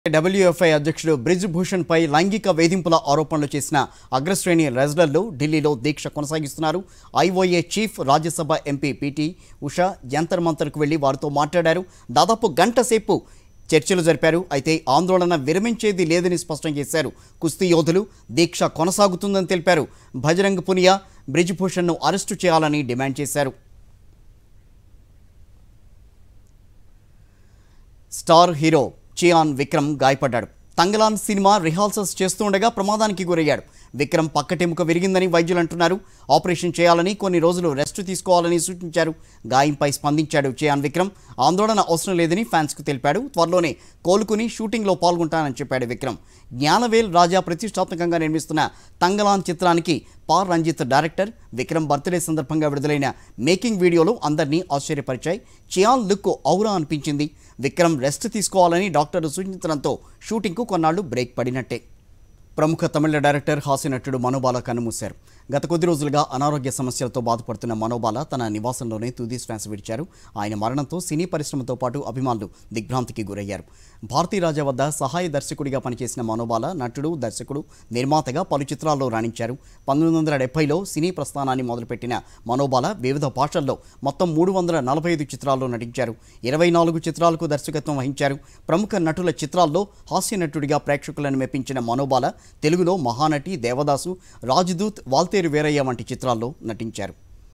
WFI అధ్యక్షుడు బ్రిజ్ భూషణ్ పై లైంగిక వేధింపుల ఆరోపణలు చేసిన అగ్రశ్రేణి రెజ్లర్లు ఢిల్లీలో దీక్ష కొనసాగిస్తున్నారు IOA chief Rajya Sabha MP PT Usha Jantar మంతర్కు వెళ్లి వారితో మాట్లాడారు దాదాపు గంట సేపు చర్చలు జరిపారు అయితే ఆందోళన విరమించేది లేదని స్పష్టం చేశారు కుస్తీ యోధులు దీక్ష కొనసాగుతుందని తెలిపారు భజరంగ్ పునియా బ్రిజ్ భూషణ్ను అరెస్టు చేయాలని డిమాండ్ చేశారు స్టార్ హీరో చియాన్ విక్రమ్ గాయపడ్డాడు తంగలాన్ సినిమా రిహార్సల్స్ చేస్తుండగా ప్రమాదానికి గురయ్యాడు విక్రమ్ పక్కటెముక విరిగిందని వైద్యులు అంటున్నారు ఆపరేషన్ చేయాలని కొన్ని రోజులు రెస్ట్ తీసుకోవాలని సూచించారు గాయంపై స్పందించాడు చియాన్ విక్రమ్ ఆందోళన అవసరం లేదని ఫ్యాన్స్కు తెలిపాడు త్వరలోనే కోలుకుని షూటింగ్లో పాల్గొంటానని చెప్పాడు విక్రమ్ జ్ఞానవేల్ రాజా ప్రతిష్టాత్మకంగా నిర్మిస్తున్న తంగలాన్ చిత్రానికి పార్ రంజిత్ డైరెక్టర్ విక్రమ్ బర్త్డే సందర్భంగా విడుదలైన మేకింగ్ వీడియోలు అందరినీ ఆశ్చర్యపరిచాయి చియాన్ లుక్ ఔరా అనిపించింది విక్రమ్ రెస్ట్ తీసుకోవాలని డాక్టర్లు సూచించడంతో షూటింగ్కు కొన్నాళ్లు బ్రేక్ పడినట్టే ప్రముఖ తమిళ డైరెక్టర్ హాస్య నటుడు మనోబాల కన్నుమూశారు గత కొద్ది రోజులుగా అనారోగ్య సమస్యలతో బాధపడుతున్న మనోబాల తన నివాసంలోనే తుది శ్వాస విడిచారు ఆయన మరణంతో సినీ పరిశ్రమతో పాటు అభిమానులు దిగ్భ్రాంతికి గురయ్యారు భారతీ రాజా వద్ద సహాయ దర్శకుడిగా పనిచేసిన మనోబాల నటుడు దర్శకుడు నిర్మాతగా పలు చిత్రాల్లో రాణించారు పంతొమ్మిది వందల డెబ్బైలో సినీ ప్రస్థానాన్ని మొదలుపెట్టిన మనోబాల వివిధ భాషల్లో మొత్తం మూడు వందల నలభై ఐదు చిత్రాల్లో నటించారు ఇరవై నాలుగు చిత్రాలకు దర్శకత్వం వహించారు ప్రముఖ నటుల చిత్రాల్లో హాస్య నటుడిగా ప్రేక్షకులను మెప్పించిన మనోబాల తెలుగులో మహానటి దేవదాసు రాజదూత్ వాల్తేరు వీరయ్య వంటి చిత్రాల్లో నటించారు